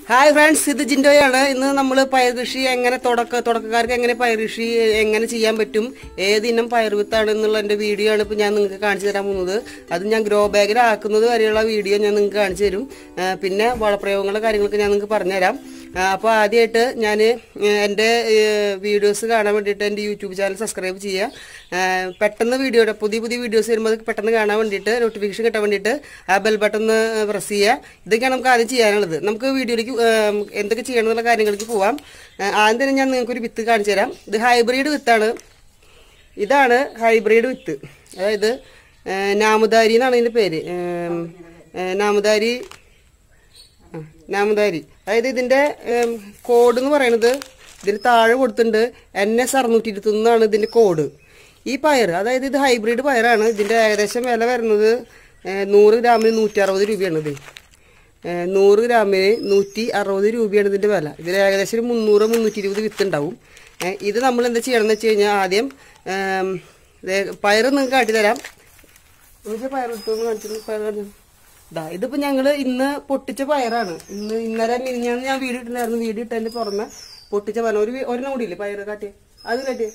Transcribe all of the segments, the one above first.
Hi friends ഇത് ജിൻഡോയാണ് ഇന്ന് നമ്മൾ പയർ കൃഷി എങ്ങനെ തുടക്ക തുടക്കക്കാർക്ക് എങ്ങനെ പയർ കൃഷി എങ്ങനെ ചെയ്യാൻ പറ്റും ഏത് ഇനം പയർ വിത്താണ് എന്നുള്ള എൻ്റെ വീഡിയോ ആണ് ഇപ്പോൾ ഞാൻ നിങ്ങൾക്ക് കാണിച്ചു തരാൻ പോകുന്നത് അത് ഞാൻ ഗ്രോ ബാഗിലാക്കുന്നത് വരെയുള്ള വീഡിയോ ഞാൻ നിങ്ങൾക്ക് കാണിച്ചു തരും ആ, പിന്നെ വളപ്രയോഗങ്ങളുടെ കാര്യങ്ങളൊക്കെ ഞാൻ നിങ്ങൾക്ക് പറഞ്ഞുതരാം അപ്പോൾ ആദ്യമായിട്ട് ഞാൻ എൻ്റെ വീഡിയോസ് കാണാൻ വേണ്ടിയിട്ട് എൻ്റെ യൂട്യൂബ് ചാനൽ സബ്സ്ക്രൈബ് ചെയ്യുക ആ, പെട്ടെന്ന് വീഡിയോയുടെ പുതിയ പുതിയ വീഡിയോസ് വരുമ്പോൾ അത് പെട്ടെന്ന് കാണാൻ വേണ്ടിയിട്ട് നോട്ടിഫിക്കേഷൻ കിട്ടാൻ വേണ്ടിയിട്ട് ആ ബെൽ ബട്ടൺ ഒന്ന് പ്രസ് ചെയ്യുക ഇതൊക്കെയാണ് നമുക്ക് ആദ്യം ചെയ്യാനുള്ളത് നമുക്ക് വീഡിയോയിലേക്ക് ആ, എന്തൊക്കെ ചെയ്യണം എന്നുള്ള കാര്യങ്ങളിലേക്ക് പോവാം ആ, ആദ്യം തന്നെ ഞാൻ നിങ്ങൾക്കൊരു വിത്ത് കാണിച്ചു തരാം ഇത് ഹൈബ്രിഡ് വിത്താണ് ഇതാണ് ഹൈബ്രിഡ് വിത്ത് അതായത് ആ, നാമധാരി എന്നാണ് ഇതിൻ്റെ പേര് ആ, ആ, നാമധാരി ആ, നാമധാരി അതായത് ഇതിന്റെ ഏം, കോഡ് എന്ന് പറയുന്നത് ഇതിന് താഴെ കൊടുത്തിട്ടുണ്ട് എൻ എസ് അറുന്നൂറ്റി ഇരുപത്തൊന്നാണ് ഇതിന്റെ കോഡ് ഈ പയർ അതായത് ഇത് ഹൈബ്രിഡ് പയറാണ് ഇതിന്റെ ഏകദേശം വില വരുന്നത് ഏ, നൂറ് ഗ്രാമിന് നൂറ്റി അറുപത് രൂപയാണ് ഇത് ഏ, നൂറ് ഗ്രാമിന് നൂറ്റി അറുപത് രൂപയാണ് ഇതിന്റെ വില ഇതിൽ ഏകദേശം ഒരു മുന്നൂറ് മുന്നൂറ്റി ഇരുപത് വിത്ത് ഉണ്ടാവും ഏ, ഇത് നമ്മൾ എന്താ ചെയ്യണം എന്ന് വെച്ച് കഴിഞ്ഞാൽ ആദ്യം ഏം, ദേ, പയർ നിങ്ങൾക്ക് കാട്ടിത്തരാം ഒരു പയർ എടുത്തു കാണിച്ചു പയർ കാണിച്ചു ദാ ഇതിപ്പോ ഞങ്ങള് ഇന്ന് പൊട്ടിച്ച പയറാണ് ഇന്ന് ഇന്നലെ മിനിഞ്ഞാന്ന് ഞാൻ വീഡിയോ ഇട്ടിട്ടുണ്ടായിരുന്നു വീഡിയോ ഇട്ടതിന്റെ പുറമെ പൊട്ടിച്ച പയർ ഒരു വി- ഒരെണ്ണം കൂടിയില്ലേ പയറ് കാട്ടിയ അത് കാട്ടിയ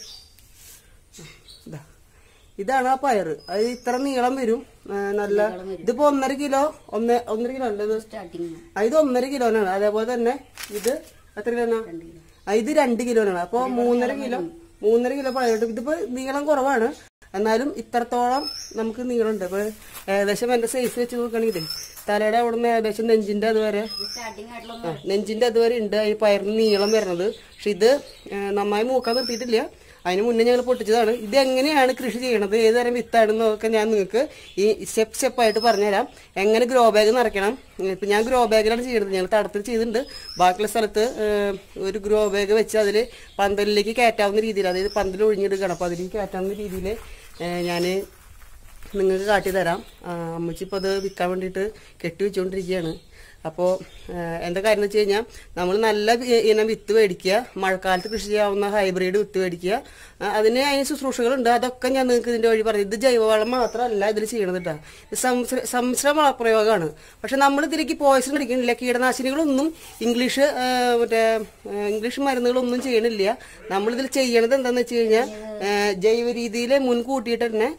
ദാ ഇതാണ് ആ പയറ് അത് ഇത്ര നീളം വരും ആ, നല്ല ഇതിപ്പോ ഒന്നര കിലോ ഒന്ന് ഒന്നര കിലോ അല്ലേ ഇത് സ്റ്റാർട്ടിങ് ആ, ഇത് ഒന്നര കിലോനാണ് അതേപോലെ തന്നെ ഇത് എത്ര കിലോനാ ആ, ഇത് രണ്ട് കിലോനാണ് അപ്പൊ മൂന്നര കിലോ മൂന്നര കിലോ പഴയിട്ട് ഇതിപ്പോ നീളം കുറവാണ് എന്നാലും ഇത്രത്തോളം നമുക്ക് നീളമുണ്ട് ഇപ്പൊ ഏകദേശം എന്റെ സൈസ് വെച്ച് നോക്കുകയാണെങ്കിൽ തലയുടെ അവിടെ നിന്ന് ഏകദേശം നെഞ്ചിന്റെ അതുവരെ സ്റ്റാർട്ടിങ് ആയിട്ടുള്ള ആ, നെഞ്ചിന്റെ അതുവരെ ഉണ്ട് ഈ പയറിന് നീളം വരുന്നത് പക്ഷെ ഇത് ആ, നന്നായി മൂക്കാൻ നിർത്തിയിട്ടില്ല അതിന് മുന്നേ ഞങ്ങൾ പൊട്ടിച്ചതാണ് ഇത് എങ്ങനെയാണ് കൃഷി ചെയ്യണത് ഏത് തരം വിത്താണെന്നൊക്കെ ഞാൻ നിങ്ങൾക്ക് ഈ സ്റ്റെപ്പ് സ്റ്റെപ്പായിട്ട് പറഞ്ഞുതരാം എങ്ങനെ ഗ്രോ ബാഗ് നിറയ്ക്കണം ഇപ്പം ഞാൻ ഗ്രോ ബാഗിലാണ് ചെയ്യുന്നത് ഞങ്ങൾ തടത്തിൽ ചെയ്തിട്ടുണ്ട് ബാക്കിയുള്ള സ്ഥലത്ത് ആ, ഒരു ഗ്രോ ബാഗ് വെച്ച് അതിൽ പന്തലിലേക്ക് കയറ്റാവുന്ന രീതിയിൽ അതായത് പന്തൽ ഒഴിഞ്ഞെടുക്കണം അപ്പോൾ അതിലേക്ക് കയറ്റാവുന്ന രീതിയിൽ ഞാൻ നിങ്ങൾക്ക് കാട്ടി തരാം ആ, അമ്മച്ചി ഇപ്പോൾ അത് വിൽക്കാൻ വേണ്ടിയിട്ട് കെട്ടി വെച്ചുകൊണ്ടിരിക്കുകയാണ് അപ്പോൾ എന്താ കാര്യം എന്ന് വെച്ച് കഴിഞ്ഞാൽ നമ്മൾ നല്ല വി- ഇനം വിത്ത് മേടിക്കുക മഴക്കാലത്ത് കൃഷി ചെയ്യാവുന്ന ഹൈബ്രിഡ് വിത്ത് മേടിക്കുക ആ, അതിന് അതിന് ശുശ്രൂഷകളുണ്ട് അതൊക്കെ ഞാൻ നിങ്ങൾക്ക് ഇതിൻ്റെ വഴി പറഞ്ഞു ഇത് ജൈവവളം മാത്രമല്ല ഇതിൽ ചെയ്യണത് കേട്ടോ ഇത് സംശ്ര സംശ്രമ വളപ്രയോഗമാണ് പക്ഷെ നമ്മൾ ഇതിലേക്ക് പോയിസൺ അടിക്കണില്ല കീടനാശിനികളൊന്നും ഇംഗ്ലീഷ് ആ, മറ്റേ ആ, ഇംഗ്ലീഷ് മരുന്നുകളൊന്നും ചെയ്യണില്ല നമ്മളിതിൽ ചെയ്യണത് എന്താണെന്ന് വെച്ച് കഴിഞ്ഞാൽ ജൈവ രീതിയിൽ മുൻകൂട്ടിയിട്ട് തന്നെ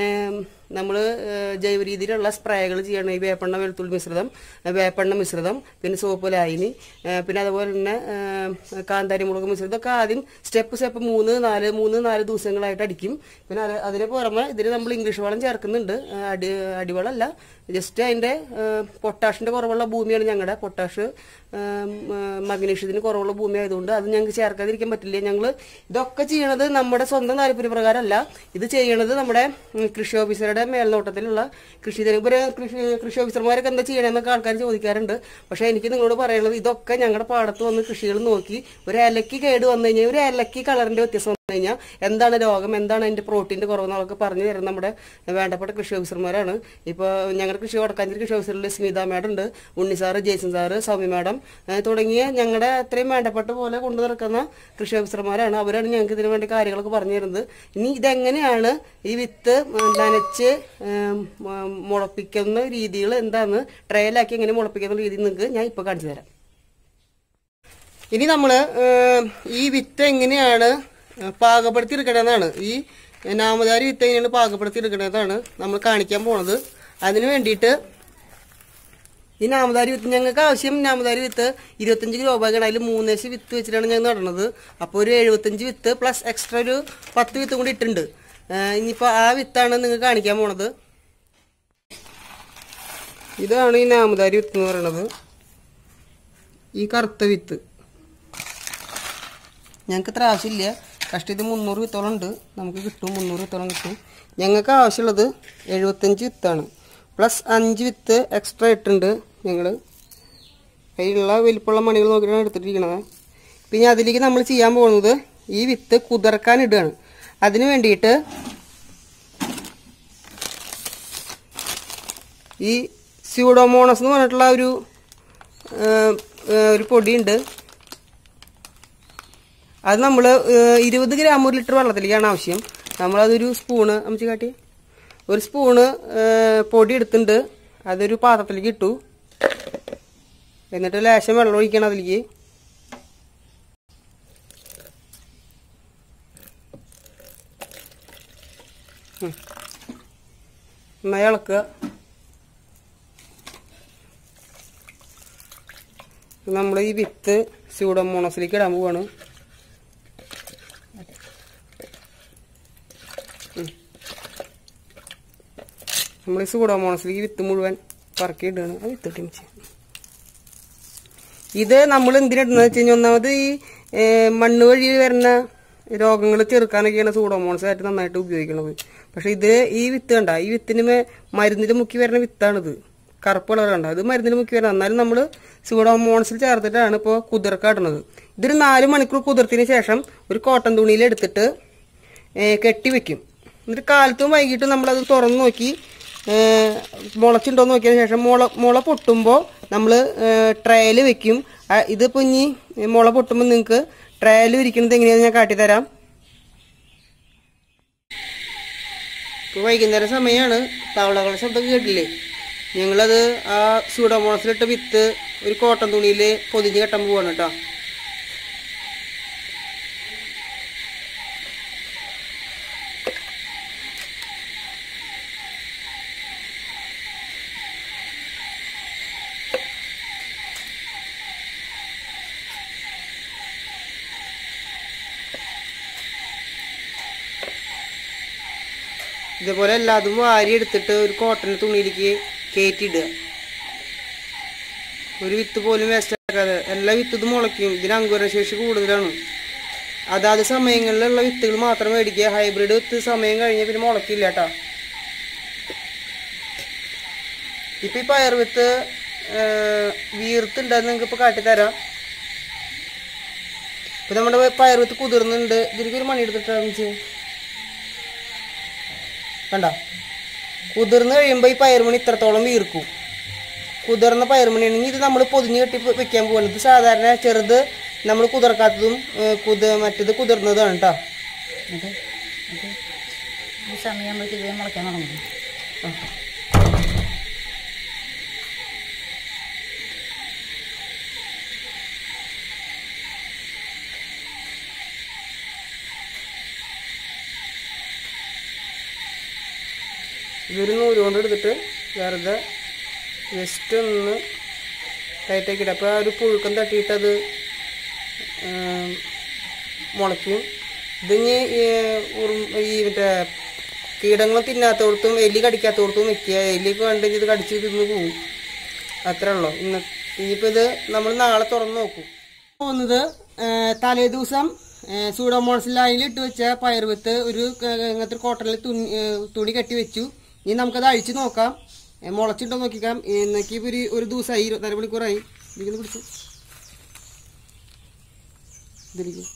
നമ്മൾ ജൈവ രീതിയിലുള്ള സ്പ്രേകൾ ചെയ്യണം ഈ വേപ്പെണ്ണ വെളുത്തുള്ളി മിശ്രിതം ഏ, വേപ്പെണ്ണ മിശ്രിതം പിന്നെ സോപ്പ് ലായനി ഏ, പിന്നെ അതുപോലെ തന്നെ ഏ, കാന്താരി മുളക് മിശ്രിതം ഇതൊക്കെ ആദ്യം സ്റ്റെപ്പ് സ്റ്റെപ്പ് മൂന്ന് നാല് മൂന്ന് നാല് ദിവസങ്ങളായിട്ട് അടിക്കും പിന്നെ അത് അതിന് പുറമെ ഇതിന് നമ്മൾ ഇംഗ്ലീഷ് വളം ചേർക്കുന്നുണ്ട് ഏ, അടി അടിവളമല്ല ജസ്റ്റ് അതിൻ്റെ പൊട്ടാഷിൻ്റെ കുറവുള്ള ഭൂമിയാണ് ഞങ്ങളുടെ പൊട്ടാഷ് മഗ്നീഷ്യത്തിന് കുറവുള്ള ഭൂമി ആയതുകൊണ്ട് അത് ഞങ്ങൾക്ക് ചേർക്കാതിരിക്കാൻ പറ്റില്ല ഞങ്ങൾ ഇതൊക്കെ ചെയ്യണത് നമ്മുടെ സ്വന്തം താല്പര്യപ്രകാരമല്ല ഇത് ചെയ്യണത് നമ്മുടെ ഉം, കൃഷി ഓഫീസറുടെ മേൽനോട്ടത്തിലുള്ള കൃഷി ഇവര് കൃഷി കൃഷി ഓഫീസർമാരൊക്കെ എന്താ ചെയ്യണമെന്നൊക്കെ ആൾക്കാർ ചോദിക്കാറുണ്ട് പക്ഷേ എനിക്ക് നിങ്ങളോട് പറയണത് ഇതൊക്കെ ഞങ്ങളുടെ പാടത്ത് വന്ന് കൃഷികൾ നോക്കി ഒരു ഇലയ്ക്ക് കേട് വന്നു കഴിഞ്ഞാൽ ഒരു ഇലയ്ക്ക് കളറിന്റെ വ്യത്യാസം വന്നു കഴിഞ്ഞാൽ എന്താണ് രോഗം എന്താണ് അതിന്റെ പ്രോട്ടീന്റെ കുറവെന്നൊക്കെ പറഞ്ഞു തരുന്ന നമ്മുടെ വേണ്ടപ്പെട്ട കൃഷി ഓഫീസർമാരാണ് ഇപ്പോൾ ഞങ്ങളുടെ കൃഷി വടക്കാഞ്ചേരി കൃഷി ഓഫീസറിൽ സ്മിത മാഡം ഉണ്ട് Unni sir Jaison sir Soumya madam ഏഹ് തുടങ്ങിയ ഞങ്ങളുടെ അത്രയും വേണ്ടപ്പെട്ട പോലെ കൊണ്ടു നടക്കുന്ന കൃഷി ഓഫീസർമാരാണ് അവരാണ് ഞങ്ങൾക്ക് ഇതിനു വേണ്ടി കാര്യങ്ങളൊക്കെ പറഞ്ഞു തരുന്നത് ഇനി ഇതെങ്ങനെയാണ് ഈ വിത്ത് നനച്ച് ഏം, മ- മുളപ്പിക്കുന്ന രീതികൾ എന്താന്ന് ട്രയലാക്കി എങ്ങനെ മുളപ്പിക്കുന്ന രീതി നിങ്ങൾക്ക് ഞാൻ ഇപ്പോൾ കാണിച്ചു തരാം ഇനി നമ്മൾ ഈ വിത്ത് എങ്ങനെയാണ് പാകപ്പെടുത്തി എടുക്കണമെന്നാണ് ഈ നാമധാരി വിത്ത് എങ്ങനെയാണ് പാകപ്പെടുത്തി എടുക്കണമെന്നാണ് നമ്മൾ കാണിക്കാൻ പോണത് അതിന് വേണ്ടിയിട്ട് ഈ നാമധാരി വിത്ത് ഞങ്ങൾക്ക് ആവശ്യം നാമധാരി വിത്ത് ഇരുപത്തഞ്ച് കിലോ ബാഗാണ് അതിൽ മൂന്നേശ് വിത്ത് വെച്ചിട്ടാണ് ഞങ്ങൾ നടണത് അപ്പോൾ ഒരു എഴുപത്തഞ്ച് വിത്ത് പ്ലസ് എക്സ്ട്രാ ഒരു പത്ത് വിത്ത് കൂടി ഇട്ടുണ്ട് ഇനിയിപ്പോൾ ആ വിത്താണ് നിങ്ങൾക്ക് കാണിക്കാൻ പോണത് ഇതാണ് ഈ നാമധാരി വിത്ത് എന്ന് പറയുന്നത് ഈ കറുത്ത വിത്ത് ഞങ്ങൾക്ക് ഇത്ര ആവശ്യമില്ല കഷ്ടി ഇത് മുന്നൂറ് വിത്തോളം ഉണ്ട് നമുക്ക് കിട്ടും മുന്നൂറ് വിത്തോളം കിട്ടും ഞങ്ങൾക്ക് ആവശ്യമുള്ളത് എഴുപത്തഞ്ച് വിത്താണ് പ്ലസ് അഞ്ച് വിത്ത് എക്സ്ട്രാ ഇട്ടുണ്ട് ഞങ്ങൾ അതിലുള്ള വലിപ്പമുള്ള മണികൾ നോക്കിയിട്ടാണ് എടുത്തിട്ടിരിക്കണത് പിന്നെ അതിലേക്ക് നമ്മൾ ചെയ്യാൻ പോകുന്നത് ഈ വിത്ത് കുതിർക്കാൻ ഇടുകയാണ് അതിന് വേണ്ടിയിട്ട് ഈ സ്യൂഡോമോണസ് എന്ന് പറഞ്ഞിട്ടുള്ള ഒരു ആ, ആ, ഒരു പൊടിയുണ്ട് അത് നമ്മൾ ഇരുപത് ഗ്രാം ഒരു ലിറ്റർ വെള്ളത്തിലേക്കാണ് ആവശ്യം നമ്മളതൊരു സ്പൂണ് അമ്മച്ചി കാട്ടി ഒരു സ്പൂണ് ആ, പൊടി എടുത്തിട്ടുണ്ട് അതൊരു പാത്രത്തിലേക്ക് ഇട്ടു എന്നിട്ട് ലേശം വെള്ളം ഒഴിക്കണം അതിലേക്ക് ഉം. നന്നായി ഇളക്കുക നമ്മൾ ഈ വിത്ത് സ്യൂഡോമോണസിലേക്ക് ഇടാൻ പോവാണ് നമ്മൾ ഈ സൂഡോമോണസിലേക്ക് വിത്ത് മുഴുവൻ പറക്കി ഇടുകയാണ് ആ വിത്ത് ഇട്ടിച്ച് ഇത് നമ്മൾ എന്തിനിടുന്നത് വെച്ച് കഴിഞ്ഞാൽ ഒന്നാമത് ഈ ഏ, മണ്ണ് വഴി വരുന്ന രോഗങ്ങൾ ചെറുക്കാനൊക്കെയാണ് സൂഡോമോണസ് ആയിട്ട് നന്നായിട്ട് ഉപയോഗിക്കുന്നത് പക്ഷെ ഇത് ഈ വിത്ത് കണ്ട ഈ വിത്തിന് മേ- മരുന്നിൽ മുക്കി വരുന്ന വിത്താണിത് കറുപ്പ് കളർ കണ്ട ഇത് മരുന്നിൽ മുക്കി വരുന്നത് എന്നാലും നമ്മൾ സൂഡോമോണസിൽ ചേർത്തിട്ടാണ് ഇപ്പോൾ കുതിർക്കാട്ടുന്നത് ഇതൊരു നാല് മണിക്കൂർ കുതിർത്തിന് ശേഷം ഒരു കോട്ടൺ തുണിയിൽ എടുത്തിട്ട് ഏ, കെട്ടി വെക്കും എന്നിട്ട് കാലത്തും വൈകിട്ടും നമ്മളത് തുറന്നു നോക്കി ഏ, മുളച്ചുണ്ടോ എന്ന് നോക്കിയതിന് ശേഷം മുള മുള പൊട്ടുമ്പോൾ നമ്മൾ ട്രയൽ വെക്കും ആ, ഇതിപ്പോൾ ഇനി മുള പൊട്ടുമ്പോൾ നിങ്ങൾക്ക് ട്രയൽ ഇരിക്കുന്നത് എങ്ങനെയാണെന്ന് ഞാൻ കാട്ടിത്തരാം ഇപ്പോൾ വൈകുന്നേരം സമയമാണ് തവളകളുടെ ശബ്ദം കേട്ടില്ലേ ഞങ്ങളത് ആ സൂഡോമോണസിലിട്ട വിത്ത് ഒരു കോട്ടൺ തുണിയിൽ പൊതിഞ്ഞ് കെട്ടാൻ പോവാണ് കേട്ടോ ഇതേപോലെ എല്ലാതും വാരി എടുത്തിട്ട് ഒരു കോട്ടൺ തുണിയിലേക്ക് കയറ്റിയിടുക ഒരു വിത്ത് പോലും വേസ്റ്റ് ആക്കാതെ എല്ലാ വിത്തും ഇത് മുളയ്ക്കും ഇതിന് അങ്കുരശേഷി കൂടുതലാണ് അതാത് സമയങ്ങളിലുള്ള വിത്തുകൾ മാത്രം മേടിക്കുക ഹൈബ്രിഡ് വിത്ത് സമയം കഴിഞ്ഞാൽ പിന്നെ മുളക്കില്ല കേട്ടോ ഇപ്പൊ ഈ പയർ വിത്ത് വീർത്തുണ്ടെന്ന് നിങ്ങൾക്ക് ഇപ്പൊ കാട്ടിത്തരാം ഇപ്പൊ നമ്മുടെ പയർ വിത്ത് കുതിർന്നുണ്ട് ഇതിലേക്ക് ഒരു മണി എടുത്തിട്ടാ കണ്ട കുതിർന്ന് കഴിയുമ്പോൾ ഈ പയർമണി ഇത്രത്തോളം വീർക്കും കുതിർന്ന പയർമണിയാണെങ്കിൽ ഇത് നമ്മൾ പൊതിഞ്ഞ് കെട്ടി വെ- വെക്കാൻ പോവാണ് ഇത് സാധാരണ ചെറുത് നമ്മൾ കുതിർക്കാത്തതും ഏ, കുത മറ്റത് കുതിർന്നതാണ് കേട്ടോ ഇത് ഇത് ഈ സമയമാകുമ്പോഴേക്ക് ഇത് മുളയ്ക്കാൻ തുടങ്ങും ഇതൊരു നൂല് കൊണ്ട് എടുത്തിട്ട് വെറുതെ ജസ്റ്റ് ഒന്ന് ടൈറ്റാക്കി ഇടുക അപ്പോൾ ആ ഒരു പുഴുക്കം തട്ടിയിട്ടത് ഏം, മുളയ്ക്കും ഇതിന് ഈ ഉറും- ഈ മറ്റേ കീടങ്ങൾ തിന്നാത്തോടത്തും എലി കടിക്കാത്തോടത്തും വെക്കുക എലിയൊക്കെ കണ്ടെങ്കിൽ ഇത് കടിച്ച് തിന്ന് പോവും അത്രേ ഉള്ളൂ ഇന്ന് ഇനിയിപ്പോൾ ഇത് നമ്മൾ നാളെ തുറന്ന് നോക്കും പോകുന്നത് തലേ ദിവസം സൂഡോമോൺസിൽ ഇട്ട് വെച്ച പയർവിത്ത് ഒരു ക- ഇങ്ങനത്തെ കോട്ടണിൽ തുണി ഏ, തുണി കെട്ടി വെച്ചു ഇനി നമുക്കത് അഴിച്ചു നോക്കാം ഏ, മുളച്ചിട്ടോ നോക്കിക്കാം എന്നൊക്കെ ഇപ്പൊ ഒരു ഒരു ദിവസമായി ഇരുപത്തിനാല് മണിക്കൂറായി ഇതിങ്ങനെ പിടിച്ചു ഇതിലേക്ക്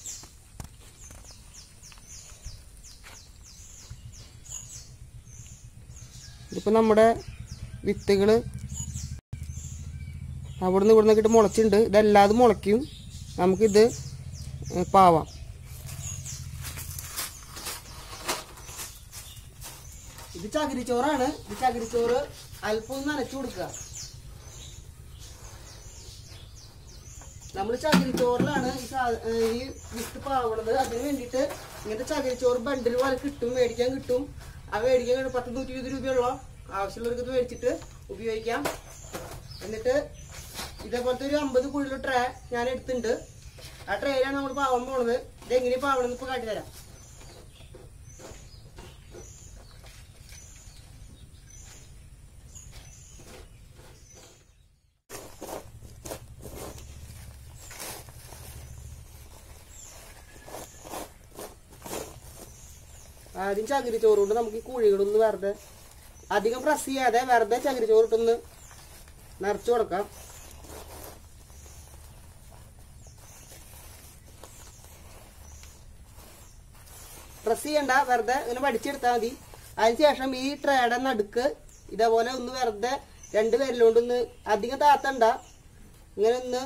ഇതിപ്പോൾ നമ്മുടെ വിത്തുകൾ അവിടുന്ന് ഇവിടുന്ന് ഇട്ട് മുളച്ചിട്ടുണ്ട് ഇതെല്ലാതും മുളയ്ക്കും നമുക്കിത് ഏ, പാവാം ഇത് ചകിരിച്ചോറാണ് ഈ ചകിരിച്ചോറ് അല്പം ഒന്ന് നനച്ചു കൊടുക്കുക നമ്മൾ ചകിരിച്ചോറിലാണ് ഈ സാ- ഏ, ഈ വിത്ത് പാവണത് അതിന് വേണ്ടിയിട്ട് ഇങ്ങനത്തെ ചകിരിച്ചോറ് ബണ്ടിൽ പോലെ കിട്ടും മേടിക്കാൻ കിട്ടും ആ മേടിക്കാൻ കിട്ടും പത്ത് നൂറ്റി ഇരുപത് രൂപയുള്ള ആവശ്യമുള്ളവർക്ക് ഇത് മേടിച്ചിട്ട് ഉപയോഗിക്കാം എന്നിട്ട് ഇതേപോലത്തെ ഒരു അമ്പത് കുഴിയുള്ള ട്രേ ഞാൻ എടുത്തിട്ടുണ്ട് ആ ട്രേയിലാണ് നമ്മൾ പാവാൻ പോണത് ഇത് എങ്ങനെയാ പാവണമെന്ന് ഇപ്പൊ കാട്ടിത്തരാം ആദ്യം ചകിരി ചോറ് കൊണ്ട് നമുക്ക് ഈ കുഴികളൊന്ന് വെറുതെ അധികം പ്രസ് ചെയ്യാതെ വെറുതെ ചകിരി ചോറിട്ടൊന്ന് നിറച്ചു കൊടുക്കാം പ്രസ് ചെയ്യണ്ട വെറുതെ ഇങ്ങനെ വടിച്ചെടുത്താൽ മതി അതിനുശേഷം ഈ ട്രേയുടെ നടുക്ക് ഇതേപോലെ ഒന്ന് വെറുതെ രണ്ട് പേരിലോണ്ട് ഒന്ന് അധികം താത്തണ്ട ഇങ്ങനെ ഒന്ന്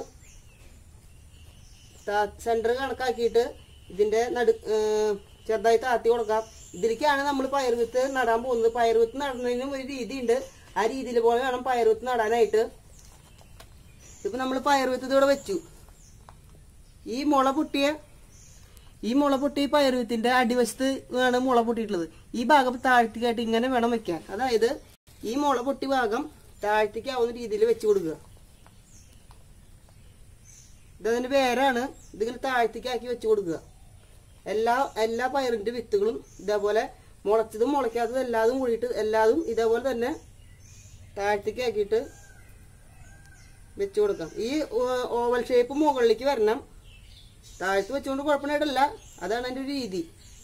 സെന്റർ കണക്കാക്കിയിട്ട് ഇതിന്റെ നടു ഏർ ചെറുതായി താത്തി കൊടുക്കാം ഇതിലേക്കാണ് നമ്മൾ പയർവിത്ത് നടാൻ പോകുന്നത് പയർവിത്ത് നടുന്നതിനും ഒരു രീതിയുണ്ട് ആ രീതിയിൽ പോലെ വേണം പയർവിത്ത് നടാനായിട്ട് ഇപ്പൊ നമ്മൾ പയർ വിത്ത് ഇതിവിടെ വെച്ചു ഈ മുള പൊട്ടിയ ഈ മുള പൊട്ടിയ പയർ വിത്തിന്റെ അടിവശത്ത് ആണ് മുള പൊട്ടിയിട്ടുള്ളത് ഈ ഭാഗം താഴ്ത്തിക്കായിട്ട് ഇങ്ങനെ വേണം വെക്കാൻ അതായത് ഈ മുള പൊട്ടി ഭാഗം താഴ്ത്തിക്കാവുന്ന രീതിയിൽ വെച്ച് കൊടുക്കുക ഇതതിന്റെ വേരാണ് ഇതിങ്ങനെ താഴ്ത്തിക്കാക്കി വെച്ച് കൊടുക്കുക എല്ലാ എല്ലാ പയറിന്റെ വിത്തുകളും ഇതേപോലെ മുളച്ചതും മുളയ്ക്കാത്തതും എല്ലാതും കൂടിയിട്ട് എല്ലാതും ഇതേപോലെ തന്നെ താഴ്ത്തിക്കാക്കിയിട്ട് വെച്ച് കൊടുക്കാം ഈ ഓ- ഓവൽ ഷേപ്പ് മുകളിലേക്ക് വരണം താഴ്ത്ത് വെച്ചുകൊണ്ട് കുഴപ്പമായിട്ടല്ല അതാണ് അതിന്റെ ഒരു രീതി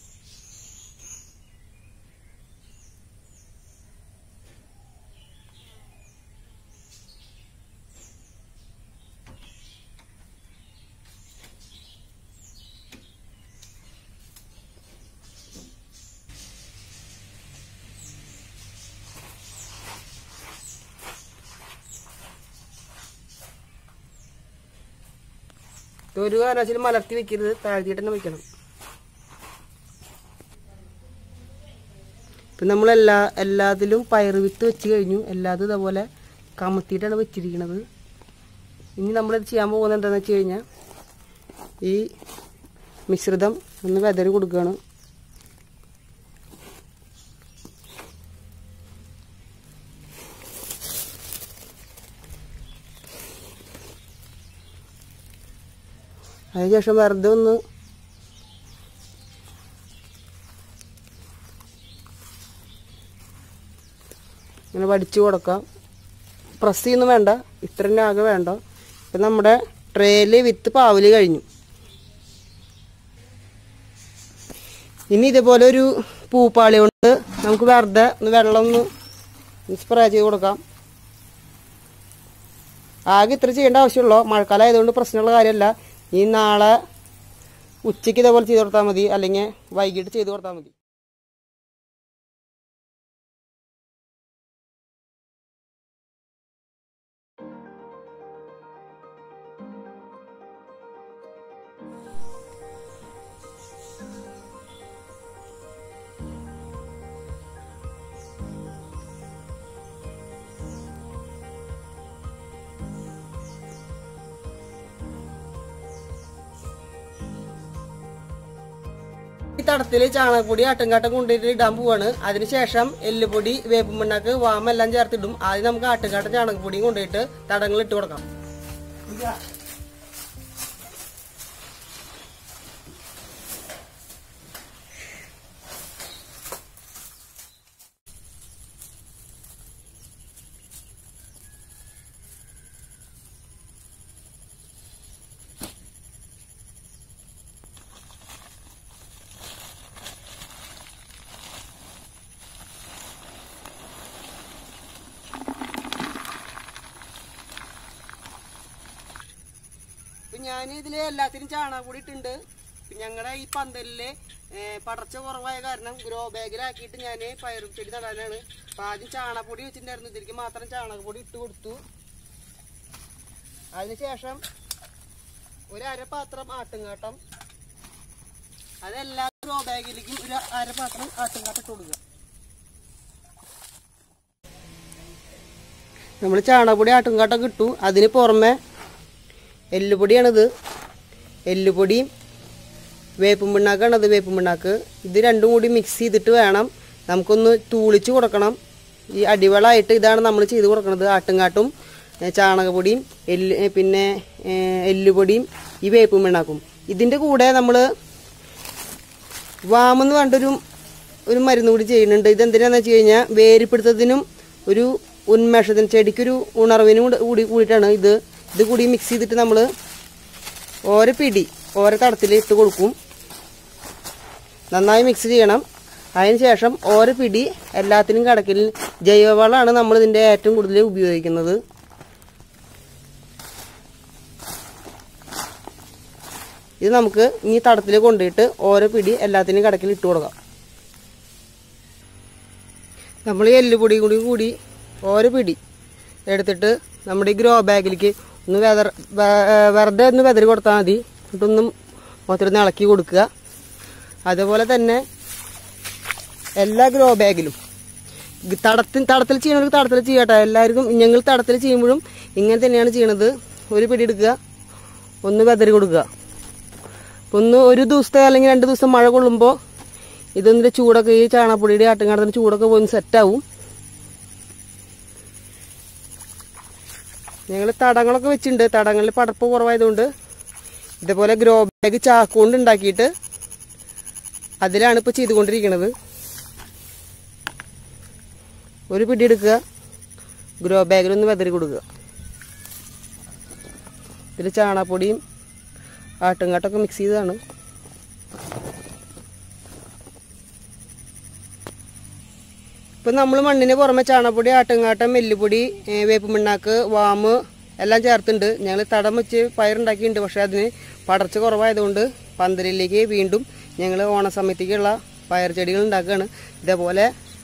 ഇത് ഒരു കാരണവശാലും മലർത്തി വെക്കരുത് താഴ്ത്തിയിട്ട് തന്നെ വെക്കണം ഇപ്പം നമ്മളെല്ലാ എല്ലാത്തിലും പയർ വിത്ത് വെച്ച് കഴിഞ്ഞു എല്ലാതും ഇതേപോലെ കമത്തിയിട്ടാണ് വെച്ചിരിക്കുന്നത് ഇനി നമ്മളിത് ചെയ്യാൻ പോകുന്നത് എന്താണെന്ന് വെച്ച് കഴിഞ്ഞാൽ ഈ മിശ്രിതം ഒന്ന് വെതറി കൊടുക്കുകയാണ് അതിനുശേഷം വെറുതെ ഒന്ന് ഇങ്ങനെ വടിച്ചു കൊടുക്കാം പ്രസ് ചെയ്യുന്നു വേണ്ട ഇത്ര തന്നെ ആകെ വേണ്ട ഇപ്പം നമ്മുടെ ട്രേയിൽ വിത്ത് പാവല് കഴിഞ്ഞു ഇനി ഇതേപോലെ ഒരു പൂപ്പാളി കൊണ്ട് നമുക്ക് വെറുതെ ഒന്ന് വെള്ളം ഒന്ന് സ്പ്രേ ചെയ്ത് കൊടുക്കാം ആകെ ഇത്ര ചെയ്യേണ്ട ആവശ്യമുള്ളൂ മഴക്കാലം ആയതുകൊണ്ട് പ്രശ്നമുള്ള കാര്യമല്ല ഈ നാളെ ഉച്ചയ്ക്ക് ഇതേപോലെ ചെയ്ത് കൊടുത്താൽ മതി അല്ലെങ്കിൽ വൈകിട്ട് ചെയ്ത് കൊടുത്താൽ മതി ഈ തടത്തില് ചാണകപ്പൊടി ആട്ടുംകാട്ടം കൊണ്ടുപോയിട്ട് ഇടാൻ പോവാണ് അതിനുശേഷം എല്ലുപൊടി വേപ്പും പിണ്ണാക്ക് വാമെല്ലാം ചേർത്തിടും ആദ്യം നമുക്ക് ആട്ടുംകാട്ടം ചാണകപ്പൊടിയും കൊണ്ടുപോയിട്ട് തടങ്ങൾ ഇട്ട് കൊടുക്കാം ഇപ്പൊ ഞാൻ ഇതില് എല്ലാത്തിനും ചാണകപ്പൊടി ഇട്ടുണ്ട് ഞങ്ങളുടെ ഈ പന്തലില് ഏ, പടർച്ച കുറവായ കാരണം ഗ്രോ ബാഗിലാക്കിയിട്ട് ഞാൻ പയർ ചെടി നടാനാണ് അപ്പൊ ആദ്യം ചാണകപ്പൊടി വെച്ചിട്ടുണ്ടായിരുന്നു ഇതിലേക്ക് മാത്രം ചാണകപ്പൊടി ഇട്ട് കൊടുത്തു അതിനുശേഷം ഒരു അര പാത്രം ആട്ടുംകാട്ടം അതെല്ലാ ഗ്രോ ബാഗിലേക്കും ഒരു അര പാത്രം ആട്ടുംകാട്ടം ഇട്ട് കൊടുക്കുക നമ്മൾ ചാണകപ്പൊടി ആട്ടുംകാട്ടം കിട്ടു അതിന് പുറമെ എല്ലുപൊടിയാണിത് എല്ലുപൊടിയും വേപ്പും പിണ്ണാക്കാണത് വേപ്പും പിണ്ണാക്ക് ഇത് രണ്ടും കൂടി മിക്സ് ചെയ്തിട്ട് വേണം നമുക്കൊന്ന് തൂളിച്ച് കൊടുക്കണം ഈ അടിവളമായിട്ട് ഇതാണ് നമ്മൾ ചെയ്ത് കൊടുക്കുന്നത് ആട്ടുംകാട്ടും ഏ, ചാണകപ്പൊടിയും എല്ല് ഏ, പിന്നെ ഏ, എല്ലുപൊടിയും ഈ വേപ്പും പിണ്ണാക്കും ഇതിൻ്റെ കൂടെ നമ്മൾ വാമെന്ന് കണ്ടൊരു ഒരു മരുന്ന് കൂടി ചെയ്യുന്നുണ്ട് ഇതെന്തിനാന്ന് വെച്ച് കഴിഞ്ഞാൽ വേരിപ്പിടുത്തത്തിനും ഒരു ഉന്മേഷത്തിന് ചെടിക്കൊരു ഉണർവിനും കൂടെ കൂടി കൂടിയിട്ടാണ് ഇത് ഇത് കൂടി മിക്സ് ചെയ്തിട്ട് നമ്മൾ ഓരോ പിടി ഓരോ തടത്തിൽ ഇട്ട് കൊടുക്കും നന്നായി മിക്സ് ചെയ്യണം അതിന് ശേഷം ഓരോ പിടി എല്ലാത്തിനും കടക്കിൽ ജൈവവളമാണ് നമ്മൾ ഇതിൻ്റെ ഏറ്റവും കൂടുതൽ ഉപയോഗിക്കുന്നത് ഇത് നമുക്ക് ഈ തടത്തിൽ കൊണ്ടുപോയിട്ട് ഓരോ പിടി എല്ലാത്തിനും കടക്കിൽ ഇട്ട് കൊടുക്കാം നമ്മൾ ഈ എല്ലുപൊടി കൂടി കൂടി ഓരോ പിടി എടുത്തിട്ട് നമ്മുടെ ഈ ഗ്രോ ബാഗിലേക്ക് ഒന്ന് വെതർ വെ- വെറുതെ ഒന്ന് വെതറി കൊടുത്താൽ മതി എന്നിട്ടൊന്നും മൊത്തത്തിൽ ഇളക്കി കൊടുക്കുക അതുപോലെ തന്നെ എല്ലാ ഗ്രോ ബാഗിലും തടത്തിൽ തടത്തിൽ ചെയ്യണവർക്ക് തടത്തിൽ ചെയ്യട്ടെ എല്ലാവർക്കും ഞങ്ങൾ തടത്തിൽ ചെയ്യുമ്പോഴും ഇങ്ങനെ തന്നെയാണ് ചെയ്യണത് ഒരു പിടി എടുക്കുക ഒന്ന് വെതറി കൊടുക്കുക അപ്പം ഒന്ന് ഒരു ദിവസത്തെ അല്ലെങ്കിൽ രണ്ട് ദിവസം മഴ കൊള്ളുമ്പോൾ ഇതൊന്നിൻ്റെ ചൂടൊക്കെ ഈ ചാണകപ്പൊടിയുടെ ആട്ടുംകാട്ടത്തിൻ്റെ ചൂടൊക്കെ പോയി ഒന്ന് സെറ്റാവും ഞങ്ങൾ തടങ്ങളൊക്കെ വെച്ചിട്ടുണ്ട് തടങ്ങളിൽ പടർപ്പ് കുറവായതുകൊണ്ട് ഇതേപോലെ ഗ്രോ ബാഗ് ചാക്കുകൊണ്ട് ഉണ്ടാക്കിയിട്ട് അതിലാണ് ഇപ്പോൾ ചെയ്തുകൊണ്ടിരിക്കുന്നത് ഒരു പിടി എടുക്കുക ഗ്രോ ബാഗിലൊന്ന് വെതറി കൊടുക്കുക ഇതിൽ ചാണകപ്പൊടിയും ആട്ടുംകാട്ടൊക്കെ മിക്സ് ചെയ്തതാണ് ഇപ്പം നമ്മൾ മണ്ണിന് പുറമെ ചാണകപ്പൊടി ആട്ടുംകാട്ടം എല്ലുപൊടി ഏ, വേപ്പ് മിണ്ണാക്ക് വാമ് എല്ലാം ചേർത്തുണ്ട് ഞങ്ങൾ തടം വെച്ച് പയറുണ്ടാക്കിയിട്ടുണ്ട് പക്ഷേ അതിന് പടർച്ച കുറവായതുകൊണ്ട് പന്തലിലേക്ക് വീണ്ടും ഞങ്ങൾ ഓണസമയത്തേക്കുള്ള പയർ ചെടികൾ ഉണ്ടാക്കുകയാണ് ഇതേപോലെ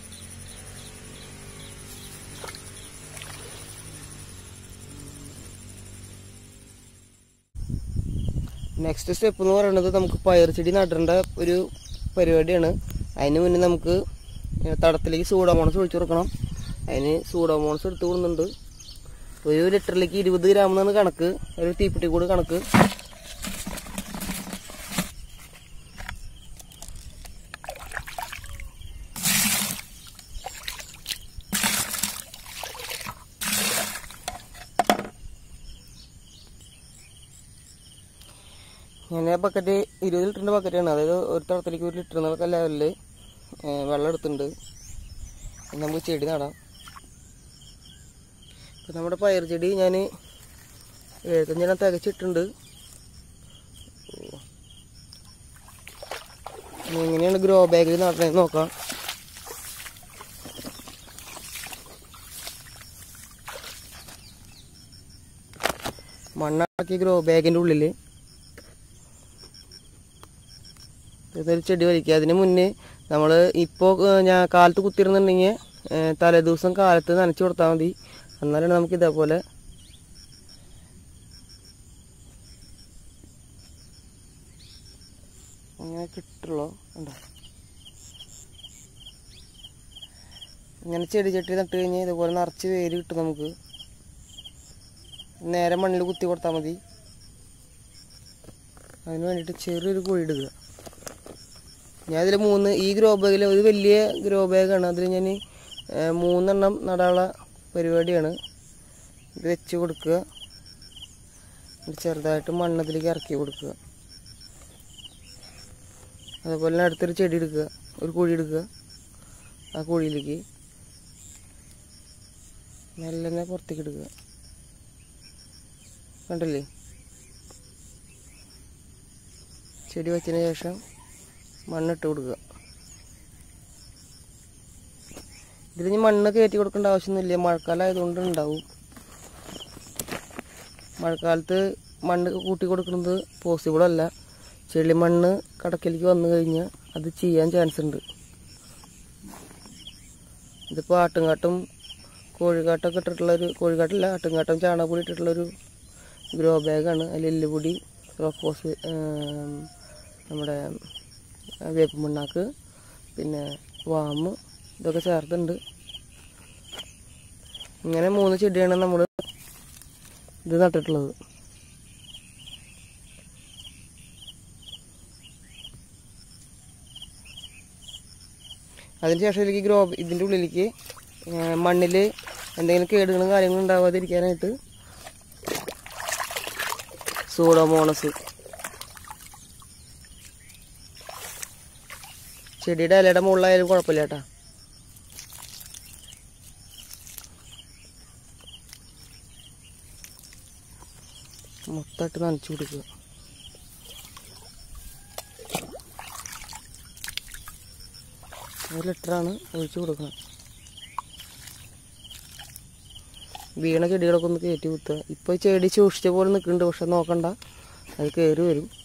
നെക്സ്റ്റ് സ്റ്റെപ്പ് എന്ന് പറയുന്നത് നമുക്ക് പയർ ചെടി നടേണ്ട ഒരു പരിപാടിയാണ് അതിന് മുന്നേ നമുക്ക് തടത്തിലേക്ക് സൂഡോമോണസ് ഒഴിച്ചു കൊടുക്കണം അതിന് സൂഡോമോണസ് എടുത്ത് കൊടുക്കുന്നുണ്ട് ഒരു ലിറ്ററിലേക്ക് ഇരുപത് ഗ്രാം എന്നാണ് കണക്ക് ഒരു തീപ്പെട്ടി കൂട് കണക്ക് ഞാൻ ബക്കറ്റ് ഇരുപത് ലിറ്ററിൻ്റെ ബക്കറ്റാണ് അതായത് ഒരു തടത്തിലേക്ക് ഒരു ലിറ്റർ എന്നൊക്കെ ലെവലിൽ വെള്ളം എടുത്തിട്ടുണ്ട് ഇനി നമുക്ക് ചെടി നടാം ഇപ്പം നമ്മുടെ പയർ ചെടി ഞാൻ എഴുപത്തഞ്ചെണ്ണം തികച്ചിട്ടുണ്ട് ഇനി എങ്ങനെയാണ് ഗ്രോ ബാഗിൽ നടണതെന്ന് നോക്കാം മണ്ണാക്കി ഗ്രോ ബാഗിൻ്റെ ഉള്ളിൽ ഇതൊരു ചെടി വലിക്കുക അതിന് മുന്നേ നമ്മൾ ഇപ്പോൾ ഞാൻ കാലത്ത് കുത്തിരുന്നുണ്ടെങ്കിൽ തലേ ദിവസം കാലത്ത് നനച്ച് കൊടുത്താൽ മതി എന്നാലാണ് നമുക്ക് ഇതേപോലെ അങ്ങനെ കിട്ടുള്ളൂ ഉണ്ടോ ഇങ്ങനെ ചെടി ചട്ടി നട്ട് കഴിഞ്ഞാൽ ഇതുപോലെ നിറച്ച് വേര് കിട്ടും നമുക്ക് നേരെ മണ്ണിൽ കുത്തി കൊടുത്താൽ മതി അതിന് വേണ്ടിയിട്ട് ചെറിയൊരു കുഴി ഇടുക ഞാൻ ഇതിൽ മൂന്ന് ഈ ഗ്രോ ബാഗിൽ ഒരു വലിയ ഗ്രോ ബാഗാണ് അതിൽ ഞാൻ മൂന്നെണ്ണം നടാനുള്ള പരിപാടിയാണ് ഇത് വെച്ച് കൊടുക്കുക എന്നിട്ട് ചെറുതായിട്ട് മണ്ണതിലേക്ക് ഇറക്കി കൊടുക്കുക അതുപോലെ തന്നെ അടുത്തൊരു ചെടി എടുക്കുക ഒരു കുഴി എടുക്കുക ആ കുഴിയിലേക്ക് മെല്ലനെ പുറത്തേക്ക് എടുക്കുക കണ്ടില്ലേ ചെടി വെച്ചതിന് ശേഷം മണ്ണിട്ട് കൊടുക്കുക ഇതിൽ ഇനി മണ്ണ് കയറ്റി കൊടുക്കേണ്ട ആവശ്യമൊന്നുമില്ല മഴക്കാലം ആയതുകൊണ്ട് ഉണ്ടാവും മഴക്കാലത്ത് മണ്ണ് കൂട്ടി കൊടുക്കുന്നത് പോസിബിൾ അല്ല ചെളിമണ്ണ് കടക്കിലേക്ക് വന്നു കഴിഞ്ഞാൽ അത് ചെയ്യാൻ ചാൻസ് ഉണ്ട് ഇതിപ്പോൾ ആട്ടുംകാട്ടും കോഴിക്കാട്ടൊക്കെ ഇട്ടിട്ടുള്ളൊരു കോഴിക്കാട്ടില്ല ആട്ടുംകാട്ടും ചാണകപ്പൊടി ഇട്ടിട്ടുള്ളൊരു ഗ്രോ ബാഗാണ് അതിൽ എല്ലുപൊടി റോക്കോസ് നമ്മുടെ വേപ്പ് മണ്ണാക്ക് പിന്നെ വാമ് ഇതൊക്കെ ചേർത്തുണ്ട് ഇങ്ങനെ മൂന്ന് ചെടിയാണ് നമ്മൾ ഇത് നട്ടിട്ടുള്ളത് അതിനുശേഷം ഇതിലേക്ക് ഗ്രോ ഇതിൻ്റെ ഉള്ളിലേക്ക് മണ്ണിൽ എന്തെങ്കിലും കേടുകളും കാര്യങ്ങളും ഉണ്ടാവാതിരിക്കാനായിട്ട് സൂഡോമോണസ് ചെടിയുടെ ഇലയുടെ മുകളിലായാലും കുഴപ്പമില്ല കേട്ടാ മൊത്തമായിട്ട് നനച്ചു കൊടുക്കുക ഒരു ലിറ്ററാണ് ഒഴിച്ചു കൊടുക്കണം വീണ ചെടികളൊക്കെ ഒന്ന് കയറ്റി കുത്തുക ഇപ്പോൾ ചെടി സൂക്ഷിച്ച പോലെ നിൽക്കുന്നുണ്ട് പക്ഷെ നോക്കണ്ട അത് കയറി വരും